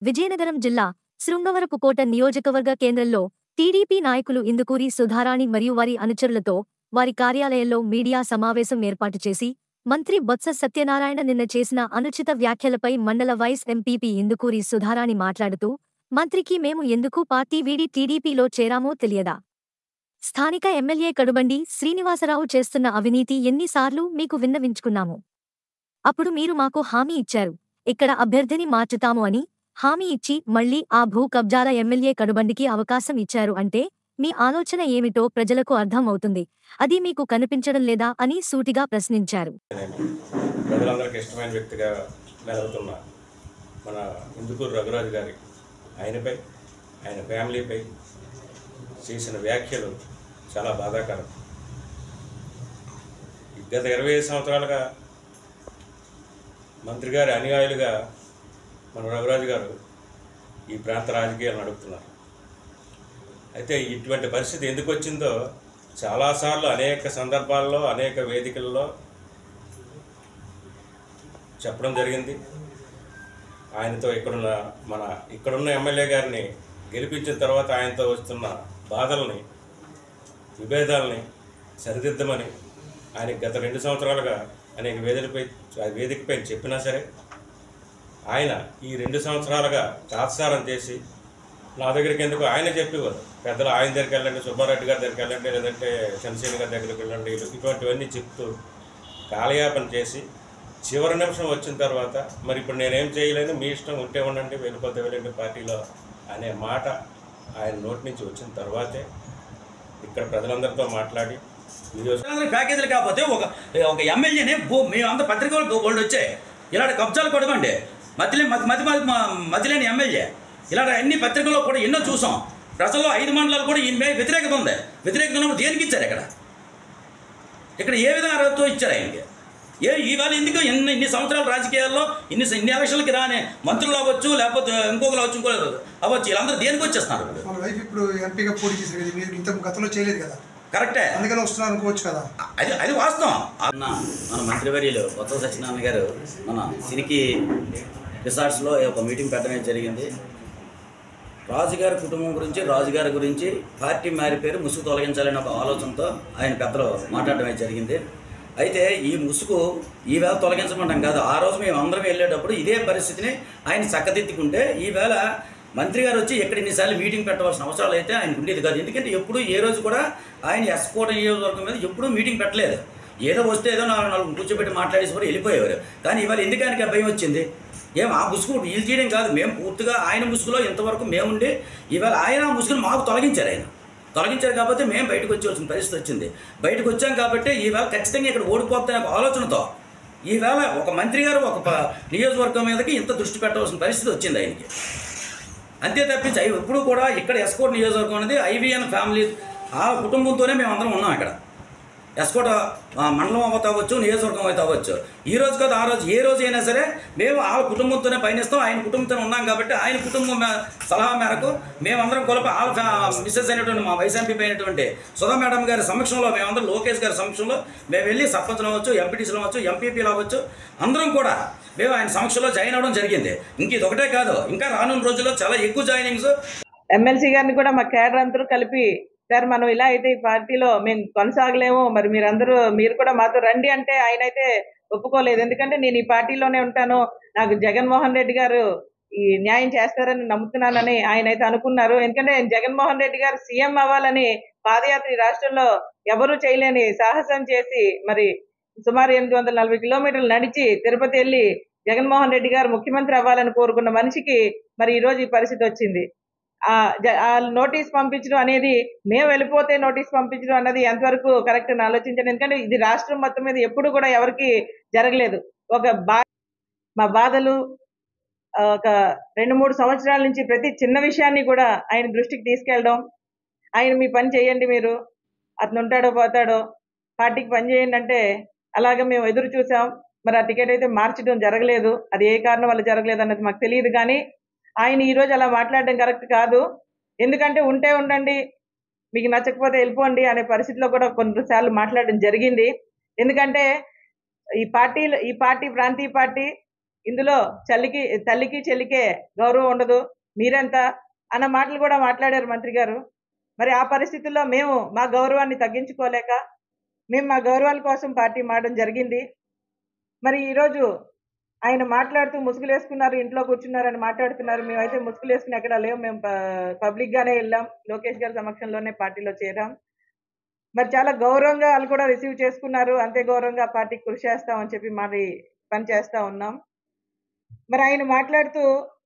విజయనగరం జిల్లా శృంగవరపుకోట నియోజకవర్గ కేంద్రంలో టీడీపీ నాయకులు ఇందుకూరి సుధారాణి మరియు వారి అనుచరులతో వారి కార్యాలయంలో మీడియా సమావేశం ఏర్పాటు చేసి మంత్రి బొత్స సత్యనారాయణ నిన్న చేసిన అనుచిత వ్యాఖ్యలపై మండల వైస్ ఎంపీపీ ఇందుకూరి సుధారాణి మాట్లాడుతూ మంత్రికి మేము ఎందుకు పార్టీ వీడి టీడీపీలో చేరామో తెలియదా స్థానిక ఎమ్మెల్యే కడుబండి శ్రీనివాసరావు చేస్తున్న అవినీతి ఎన్నిసార్లు మీకు విన్నవించుకున్నాము అప్పుడు మీరు మాకు హామీ ఇచ్చారు ఇక్కడ అభ్యర్థిని మార్చుతాము అని హామీ ఇచ్చి మళ్లీ ఆ భూ కబ్జాల ఎమ్మెల్యే కడుబండికి అవకాశం ఇచ్చారు అంటే మీ ఆలోచన ఏమిటో ప్రజలకు అర్థం అవుతుంది అది మీకు కనిపించడం లేదా అని సూటిగా ప్రశ్నించారు నేను ప్రజలందరికీ ఇష్టమైన వ్యక్తిగా మెలుగుతున్న మన ఇందుకూరు రఘురాజు గారి ఆయనపై ఆయన ఫ్యామిలీపై చేసిన వ్యాఖ్యలు చాలా బాధాకరం గత ఇరవై ఐదు సంవత్సరాలుగా మంత్రి గారి అనుయాయులుగా మన రఘురాజు గారు ఈ ప్రాంత రాజకీయాలు నడుపుతున్నారు అయితే ఇటువంటి పరిస్థితి ఎందుకు వచ్చిందో చాలాసార్లు అనేక సందర్భాల్లో అనేక వేదికల్లో చెప్పడం జరిగింది ఆయనతో ఇక్కడున్న మన ఇక్కడున్న ఎమ్మెల్యే గారిని గెలిపించిన తర్వాత ఆయనతో వస్తున్న బాధల్ని విభేదాలని సరిదిద్దమని ఆయన గత రెండు సంవత్సరాలుగా అనేక వేదికపై వేదికపై చెప్పినా సరే ఆయన ఈ రెండు సంవత్సరాలుగా తాత్సారం చేసి నా దగ్గరికి ఎందుకు ఆయన చెప్పేవారు పెద్దలు ఆయన దగ్గరికి వెళ్ళండి సుబ్బారెడ్డి గారి దగ్గరికి వెళ్ళండి లేదంటే చంద్రసేన గారి దగ్గరికి వెళ్ళండి ఇటువంటివన్నీ చెప్తూ కాలయాపన చేసి చివరి నిమిషం వచ్చిన తర్వాత మరి ఇప్పుడు నేనేం చేయలేను మీ ఇష్టం ఉంటే ఉండండి వెళ్ళిపోతే వెళ్ళండి పార్టీలో అనే మాట ఆయన నోటి నుంచి వచ్చిన తర్వాతే ఇక్కడ ప్రజలందరితో మాట్లాడి ఈరోజు ప్రజలందరికీ ప్యాకేజీలు కాకపోతే ఒక ఒక ఎమ్మెల్యేనే భూ మేము అంత పత్రికలు బోల్డ్ వచ్చాయి ఇలాంటి కబ్జాలు కొడమండి మధ్యలే మధ్య మధ్య మధ్యలేని ఎమ్మెల్యే ఇలాంటి అన్ని పత్రికల్లో కూడా ఎన్నో చూసాం ప్రజల్లో ఐదు మండలాలు కూడా ఈయన మీద వ్యతిరేకత ఉంది వ్యతిరేకత ఉన్నప్పుడు దేనికి ఇచ్చారు ఇక్కడ ఇక్కడ ఏ విధంగా అర్హతతో ఇచ్చారు ఆయనకి ఏ ఇవాళ ఎందుకు ఎన్ని ఇన్ని సంవత్సరాల రాజకీయాల్లో ఇన్ని ఇన్ని ఎలక్షన్లకి రాని మంత్రులు అవ్వచ్చు లేకపోతే ఇంకొకరు అవ్వచ్చు ఇంకో అవ్వచ్చు వీళ్ళందరూ దేనికి వచ్చేస్తున్నారు వాళ్ళ వైఫ్ ఇప్పుడు ఎంపీగా పోటీ చేశారు కదా మీరు ఇంత గతంలో చేయలేదు కదా కరెక్టే అందుకని వస్తున్నారు అనుకోవచ్చు కదా అది అది వాస్తవం అన్న మన మంత్రివర్యులు కొత్త సత్యనారాయణ గారు మన సిరికి రిసార్ట్స్లో ఒక మీటింగ్ పెట్టడం జరిగింది రాజుగారి కుటుంబం గురించి రాజుగారి గురించి పార్టీ మారిపోయారు ముసుగు తొలగించాలనే ఒక ఆలోచనతో ఆయన పెద్దలు మాట్లాడడమే జరిగింది అయితే ఈ ముసుగు ఈవేళ తొలగించమంటాం కాదు ఆ రోజు మేము అందరం వెళ్ళేటప్పుడు ఇదే పరిస్థితిని ఆయన చక్కదిద్దుకుంటే ఈవేళ మంత్రి గారు వచ్చి ఎక్కడ ఇన్నిసార్లు మీటింగ్ పెట్టవలసిన అవసరాలు అయితే ఆయనకు ఉండేది కాదు ఎందుకంటే ఎప్పుడు ఏ రోజు కూడా ఆయన ఎస్కోట నియోజకవర్గం మీద ఎప్పుడూ మీటింగ్ పెట్టలేదు ఏదో వస్తే ఏదో నాలుగు నాలుగు కూర్చోబెట్టి మాట్లాడేసి కూడా వెళ్ళిపోయేవారు కానీ ఇవాళ ఎందుకు ఆయనకి ఆ భయం వచ్చింది ఏం ఆ ముసుగు వీలు చేయడం కాదు మేము పూర్తిగా ఆయన ముసుగులో ఇంతవరకు మేముండి ఇవాళ ఆయన ఆ ముసుగును మాకు తొలగించారు ఆయన తొలగించారు కాబట్టి మేము బయటకు వచ్చేవలసిన పరిస్థితి వచ్చింది బయటకు వచ్చాం కాబట్టి ఈవేళ ఖచ్చితంగా ఇక్కడ ఓడిపోతాయనే ఒక ఆలోచనతో ఈవేళ ఒక మంత్రి గారు ఒక ప- నియోజకవర్గం మీదకి ఇంత దృష్టి పెట్టవలసిన పరిస్థితి వచ్చింది ఆయనకి అంతే తప్పించి అవి ఎప్పుడు కూడా ఇక్కడ ఎస్కోట్ నియోజకవర్గం అనేది ఐవిఎన్ ఫ్యామిలీ ఆ కుటుంబంతోనే మేము అందరం ఉన్నాం ఇక్కడ ఎస్కోట ఆ, మండలం అవుతా అవ్వచ్చు నియోజకవర్గం అయితే అవ్వచ్చు ఈ రోజు కాదు ఆ రోజు ఏ రోజు అయినా సరే మేము ఆ కుటుంబంతోనే పయనిస్తాం ఆయన కుటుంబంతో ఉన్నాం కాబట్టి ఆయన కుటుంబం మే- సలహా మేరకు మేమందరం కొలప ఆల్ ఫ్యా- మిస్సెస్ అయినటువంటి మా వైస్ ఎంపీ అయినటువంటి సుధా మేడం గారి సమక్షంలో మేమందరం లోకేష్ గారి సమక్షంలో మేము వెళ్ళి సర్పంచ్లు అవ్వచ్చు ఎంపీటీసీలు అవ్వచ్చు ఎంపీపీలు అవ్వచ్చు అందరం కూడా మేము ఆయన సమక్షంలో జాయిన్ అవ్వడం జరిగింది ఇంక ఇది ఒకటే కాదు ఇంకా రానున్న రోజుల్లో చాలా ఎక్కువ జాయినింగ్స్ ఎమ్మెల్సీ గారిని కూడా మా కేడర్ అందరూ కలిపి సార్ మనం ఇలా అయితే ఈ పార్టీలో మేము కొనసాగలేము మరి మీరందరూ మీరు కూడా మాతో రండి అంటే ఆయన అయితే ఒప్పుకోలేదు ఎందుకంటే నేను ఈ పార్టీలోనే ఉంటాను నాకు జగన్మోహన్ రెడ్డి గారు ఈ న్యాయం చేస్తారని నమ్ముతున్నానని ఆయన అయితే అనుకున్నారు ఎందుకంటే జగన్మోహన్ రెడ్డి గారు సీఎం అవ్వాలని పాదయాత్ర ఈ రాష్ట్రంలో ఎవరూ చేయలేని సాహసం చేసి మరి సుమారు ఎనిమిది వందల నలభై కిలోమీటర్లు నడిచి తిరుపతి వెళ్ళి జగన్మోహన్ రెడ్డి గారు ముఖ్యమంత్రి అవ్వాలని కోరుకున్న మనిషికి మరి ఈ రోజు ఈ పరిస్థితి వచ్చింది ఆ జ- ఆ నోటీస్ పంపించడం అనేది మేము వెళ్ళిపోతే నోటీస్ పంపించడం అన్నది ఎంతవరకు కరెక్ట్ అని ఆలోచించండి ఎందుకంటే ఇది రాష్ట్రం మొత్తం మీద ఎప్పుడు కూడా ఎవరికి జరగలేదు ఒక బా మా బాధలు ఆ, ఒక రెండు మూడు సంవత్సరాల నుంచి ప్రతి చిన్న విషయాన్ని కూడా ఆయన దృష్టికి తీసుకెళ్ళడం ఆయన మీ పని చేయండి మీరు అతను ఉంటాడో పోతాడో పార్టీకి పని చేయండి అంటే అలాగే మేము ఎదురు చూసాం మరి ఆ టికెట్ అయితే మార్చడం జరగలేదు అది ఏ కారణం వల్ల జరగలేదు అన్నది మాకు తెలియదు కానీ ఆయన ఈ రోజు అలా మాట్లాడడం కరెక్ట్ కాదు ఎందుకంటే ఉంటే ఉండండి మీకు నచ్చకపోతే వెళ్ళిపోండి అనే పరిస్థితిలో కూడా కొన్నిసార్లు మాట్లాడడం జరిగింది ఎందుకంటే ఈ పార్టీలు ఈ పార్టీ ప్రాంతీయ పార్టీ ఇందులో చల్లికి తల్లికి చెల్లికే గౌరవం ఉండదు మీరెంత అన్న మాటలు కూడా మాట్లాడారు మంత్రి గారు మరి ఆ పరిస్థితుల్లో మేము మా గౌరవాన్ని తగ్గించుకోలేక మేము మా గౌరవాల కోసం పార్టీ మారడం జరిగింది మరి ఈరోజు ఆయన మాట్లాడుతూ ముసుగులు వేసుకున్నారు ఇంట్లో కూర్చున్నారని మాట్లాడుతున్నారు మేమైతే ముసుగులు వేసుకుని ఎక్కడ లేవు మేము పబ్లిక్ గానే వెళ్ళాం లోకేష్ గారి సమక్షంలోనే పార్టీలో చేరాం మరి చాలా గౌరవంగా వాళ్ళు కూడా రిసీవ్ చేసుకున్నారు అంతే గౌరవంగా పార్టీకి కృషి చేస్తామని చెప్పి మరి పని చేస్తా ఉన్నాం మరి ఆయన మాట్లాడుతూ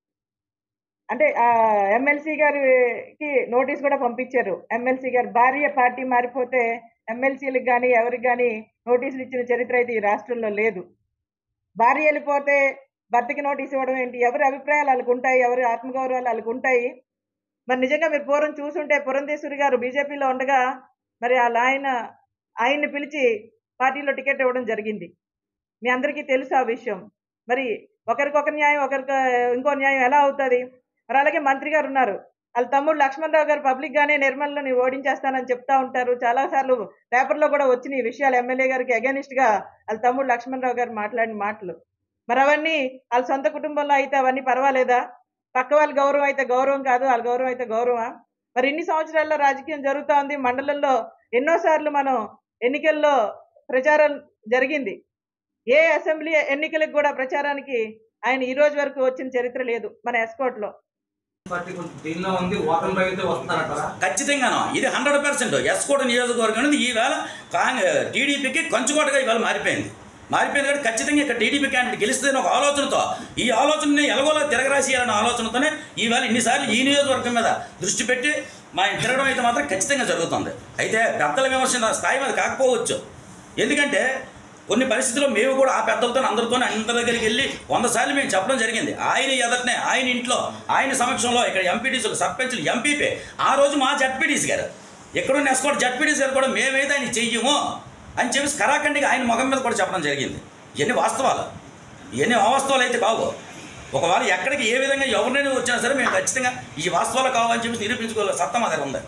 అంటే ఆ ఎమ్మెల్సీ గారికి నోటీస్ కూడా పంపించారు ఎమ్మెల్సీ గారు భార్య పార్టీ మారిపోతే ఎమ్మెల్సీలకు కానీ ఎవరికి కానీ నోటీసులు ఇచ్చిన చరిత్ర అయితే ఈ రాష్ట్రంలో లేదు భార్య వెళ్ళిపోతే భర్తకి నోటీస్ ఇవ్వడం ఏంటి ఎవరి అభిప్రాయాలు వాళ్ళకు ఉంటాయి ఎవరి ఆత్మగౌరవాలు వాళ్ళకు ఉంటాయి మరి నిజంగా మీరు పూర్వం చూసుంటే పురంధేశ్వరి గారు బీజేపీలో ఉండగా మరి వాళ్ళ ఆయన ఆయన్ని పిలిచి పార్టీలో టికెట్ ఇవ్వడం జరిగింది మీ అందరికీ తెలుసు ఆ విషయం మరి ఒకరికొక న్యాయం ఒకరికి ఇంకో న్యాయం ఎలా అవుతుంది మరి అలాగే మంత్రి గారు ఉన్నారు వాళ్ళ తమ్ముడు లక్ష్మణరావు గారు పబ్లిక్ గానే నిర్మలను ఓడించేస్తానని చెప్తా ఉంటారు చాలా సార్లు పేపర్లో కూడా వచ్చిన ఈ విషయాలు ఎమ్మెల్యే గారికి అగేనిస్ట్ గా వాళ్ళ తమ్ముడు లక్ష్మణరావు గారు మాట్లాడిన మాటలు మరి అవన్నీ వాళ్ళ సొంత కుటుంబంలో అయితే అవన్నీ పర్వాలేదా పక్క వాళ్ళ గౌరవం అయితే గౌరవం కాదు వాళ్ళ గౌరవం అయితే గౌరవమా మరి ఇన్ని సంవత్సరాల్లో రాజకీయం జరుగుతూ ఉంది మండలంలో ఎన్నోసార్లు మనం ఎన్నికల్లో ప్రచారం జరిగింది ఏ అసెంబ్లీ ఎన్నికలకు కూడా ప్రచారానికి ఆయన ఈ రోజు వరకు వచ్చిన చరిత్ర లేదు మన ఎస్కోట్ లో పార్టీ కొంచెం దీనిలో ఉంది ఓపెన్ రైతే వస్తున్నారంటారా ఖచ్చితంగాను ఇది హండ్రెడ్ పర్సెంట్ ఎస్కోట నియోజకవర్గం అనేది ఈవేళ కాంగ్రెస్ టీడీపీకి కంచుకోటగా ఇవాళ మారిపోయింది మారిపోయింది కాబట్టి ఖచ్చితంగా ఇక్కడ టీడీపీ క్యాండిడేట్ గెలిస్తే ఒక ఆలోచనతో ఈ ఆలోచనని ఎలాగోలా తిరగరాసేయాలన్న ఆలోచనతోనే ఈవేళ ఇన్నిసార్లు ఈ నియోజకవర్గం మీద దృష్టి పెట్టి మా తిరగడం అయితే మాత్రం ఖచ్చితంగా జరుగుతుంది అయితే పెద్దల విమర్శన స్థాయి మీద కాకపోవచ్చు ఎందుకంటే కొన్ని పరిస్థితుల్లో మేము కూడా ఆ పెద్దలతో అందరితో అందరి దగ్గరికి వెళ్ళి వంద సార్లు మేము చెప్పడం జరిగింది ఆయన ఎదటనే ఆయన ఇంట్లో ఆయన సమక్షంలో ఇక్కడ ఎంపీటీసీలు సర్పంచ్లు ఎంపీపీ ఆ రోజు మా జడ్పీటీసీ గారు ఎక్కడున్న ఎస్కోట్ జడ్పీటీసీ గారు కూడా మేమైతే ఆయన చెయ్యము అని చెప్పి కరాఖండిగా ఆయన ముఖం మీద కూడా చెప్పడం జరిగింది ఇవన్నీ వాస్తవాలు ఇవన్నీ అవాస్తవాలు అయితే కావు ఒకవేళ ఎక్కడికి ఏ విధంగా ఎవరినైనా వచ్చినా సరే మేము ఖచ్చితంగా ఈ వాస్తవాలు కావాలని చెప్పి నిరూపించుకోవాలి సత్తా మా దగ్గర ఉంది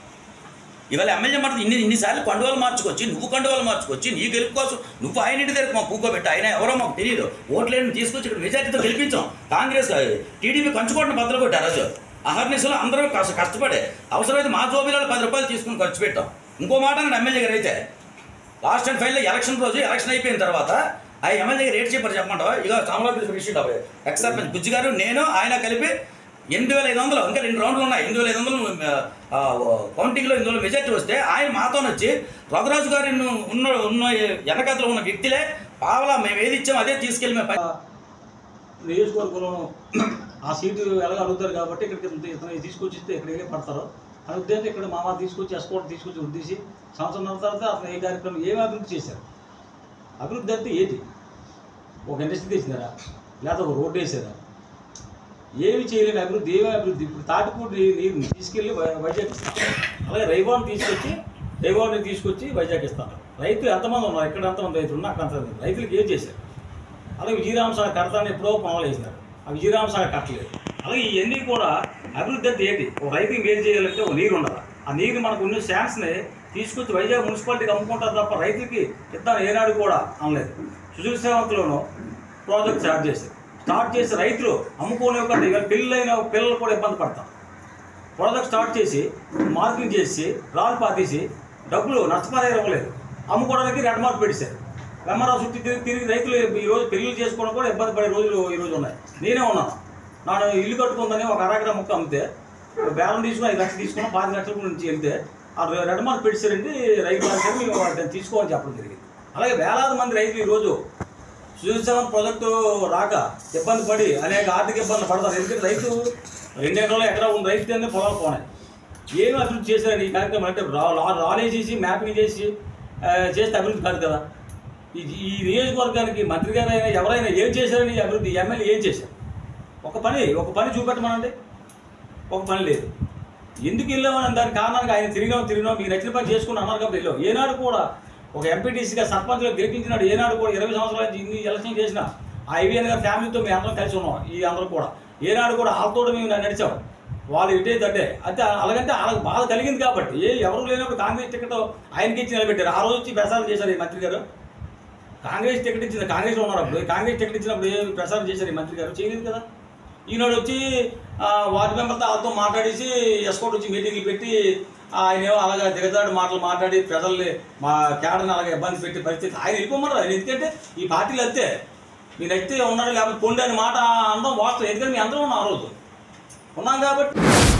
ఇవాళ ఎమ్మెల్యే మాట ఇన్ని ఇన్నిసార్లు కండువాలు మార్చుకొచ్చి నువ్వు కండువాలు మార్చుకొచ్చి నీ గెలుపు కోసం నువ్వు ఆయన ఇంటి దగ్గర మాకు పూకోబెట్టి ఆయన ఎవరో మాకు తెలియదు ఓట్లేని తీసుకొచ్చి ఇక్కడ మెజార్టీతో గెలిపించాం కాంగ్రెస్ టీడీపీ కంచుకోవడం బద్దలు కొట్టారు రోజు అహర్నిశలు అందరూ కాస్త కష్టపడే అవసరమైతే మా జోబీలలో పది రూపాయలు తీసుకుని ఖర్చు పెట్టాం ఇంకో మాట నేను ఎమ్మెల్యే గారు అయితే లాస్ట్ అండ్ ఫైనల్ ఎలక్షన్ రోజు ఎలక్షన్ అయిపోయిన తర్వాత ఆ ఎమ్మెల్యే గారు రేట్ చెప్పారు చెప్పమంటావా ఇక చామరాజు విషయం ఎక్స్ సర్పంచ్ బుజ్జి గారు నేను ఆయన కలిపి ఎనిమిది వేల ఐదు వందలు ఇంకా రెండు రౌండ్లు ఉన్నాయి ఎనిమిది వేల ఐదు వందలు ఆ, కౌంటింగ్లో ఎనిమిది వందలు మెజార్టీ వస్తే ఆయన మాతో వచ్చి రఘురాజు గారి ఉన్న ఉన్న వెనకతలో ఉన్న వ్యక్తులే పావలా మేము ఏది ఇచ్చామో అదే తీసుకెళ్ళి మేము పై- నియోజకవర్గంలో ఆ సీటు ఎలాగ అడుగుతారు కాబట్టి ఇక్కడికి ఇతను- ఇతను తీసుకొచ్చి ఇస్తే ఇక్కడ వెళ్ళి పడతారు అని ఉద్దేశం ఇక్కడ మామ తీసుకొచ్చి ఎస్కోట్ తీసుకొచ్చి ఉద్దేశి సంవత్సరం తర్వాత అతను ఏ కార్యక్రమం ఏమి అభివృద్ధి చేశారు అభివృద్ధి అంటే ఏంటి ఒక ఇండస్ట్రీ తెచ్చినారా లేదా ఒక రోడ్డు వేసారా ఏమి చేయలేని అభివృద్ధి ఏమి అభివృద్ధి ఇప్పుడు తాటిపూడి నీరుని తీసుకెళ్ళి వై- వైజాగ్ ఇస్తాను అలాగే రైవాన్ తీసుకొచ్చి రైవాన్ని తీసుకొచ్చి వైజాగ్ ఇస్తాను రైతులు ఎంతమంది ఉన్నారు ఎక్కడ ఎంతమంది రైతులు ఉన్నారు అక్కడ అంతమంది రైతులకు ఏం చేశారు అలాగే విజయరామ సాగర్ కడతాను ఎప్పుడో పొలాలు వేసినారు ఆ విజయరామ సాగర్ కట్టలేదు అలాగే ఇవన్నీ కూడా అభివృద్ధి అంటే ఏంటి ఒక రైతుకి ఏం చేయాలంటే ఒక నీరు ఉండాలి ఆ నీరు మనకు ఉన్న ఛాన్స్ని తీసుకొచ్చి వైజాగ్ మున్సిపాలిటీకి అమ్ముకుంటారు తప్ప రైతులకి ఇద్దాం ఏనాడు కూడా అనలేదు సుజీల్ సేవంతిలోనూ ప్రాజెక్ట్ స్టార్ట్ చేశారు స్టార్ట్ చేసి రైతులు అమ్ముకోనివ్వకండి ఇవాళ పిల్లలైన పిల్లలు కూడా ఇబ్బంది పడతారు ప్రాజెక్ట్ స్టార్ట్ చేసి మార్కెటింగ్ చేసి రాళ్ళు పాతేసి డబ్బులు నష్టపరిహారం ఇవ్వలేదు అమ్ముకోవడానికి రెడ్ మార్క్ పెట్టేశారు ఎంఆర్ఆర్ చుట్టూ తిరిగి తిరిగి రైతులు ఈ రోజు పెళ్లి చేసుకోవడం కూడా ఇబ్బంది పడే రోజులు ఈ రోజు ఉన్నాయి నేనే ఉన్నాను ನಾನು ఇల్లు కట్టుకుందని ఒక అరగడ ముక్క అమ్మితే బేరం తీసుకుని ఐదు లక్షలు తీసుకున్నా పది లక్షల నుంచి వెళ్తే ఆ రెడ్ మార్క్ పెట్టారండి రైతు మార్కెట్ మేము వాటిని తీసుకోవాలని చెప్పడం జరిగింది అలాగే వేలాది మంది రైతులు ఈరోజు సుజీల్ సెవెన్ ప్రాజెక్టు రాక ఇబ్బంది పడి అనేక ఆర్థిక ఇబ్బందులు పడతారు ఎందుకంటే రైతు రెండు ఎకరాలు ఎకరా ఉన్న రైతు అనే పొలాలు పోనాయి ఏమి అభివృద్ధి చేశారని ఈ కార్యక్రమం అంటే రా రా- రానేసేసి మ్యాపింగ్ చేసి ఆ, చేస్తే అభివృద్ధి కాదు కదా ఈ ఈ నియోజకవర్గానికి మంత్రి గారు అయినా ఎవరైనా ఏం చేశారని ఈ అభివృద్ధి ఎమ్మెల్యే ఏం చేశారు ఒక పని ఒక పని చూపెట్టమనండి ఒక పని లేదు ఎందుకు వెళ్ళామని దాని కారణానికి ఆయన తిరిగాం తిరిగాం మీకు నచ్చిన పని చేసుకుని అన్నారు కాబట్టి వెళ్ళాం ఏనాడు కూడా ఒక ఎంపీటీసీగా సర్పంచ్గా గెలిపించినాడు ఏనాడు కూడా ఇరవై సంవత్సరాల నుంచి ఇన్ని ఎలక్షన్ చేసిన ఆ ఐవీఎన్ గారి ఫ్యామిలీతో మేము అందరం కలిసి ఉన్నాం ఈ అందరూ కూడా ఏనాడు కూడా వాళ్ళతో మేము నడిచాం వాళ్ళు ఇటే తట్టే అంటే అలాగంటే వాళ్ళకి బాధ కలిగింది కాబట్టి ఏ ఎవరు లేనప్పుడు కాంగ్రెస్ టికెట్ ఆయనకి ఇచ్చి నిలబెట్టారు ఆ రోజు వచ్చి ప్రసారం చేశారు ఈ మంత్రి గారు కాంగ్రెస్ టికెట్ ఇచ్చింది కాంగ్రెస్ ఉన్నారు అప్పుడు కాంగ్రెస్ టికెట్ ఇచ్చినప్పుడు ఏమి ప్రచారం చేశారు ఈ మంత్రి గారు చేయలేదు కదా ఈనాడు వచ్చి ఆ, వార్డు మెంబర్తో వాళ్ళతో మాట్లాడేసి ఎస్కోట్ వచ్చి మీటింగ్లు పెట్టి ఆయన ఏమో అలాగా దిగజాడు మాటలు మాట్లాడి ప్రజల్ని మా కేడని అలాగే ఇబ్బంది పెట్టే పరిస్థితి ఆయన వెళ్ళిపోమన్నారు ఆయన ఎందుకంటే ఈ పార్టీలు అంతే మీరు నచ్చితే ఉన్నాడు లేకపోతే పొండి అనే మాట అందరం వాస్తవం ఎందుకంటే మీ అందరం ఉన్నాం ఆ రోజు ఉన్నాం కాబట్టి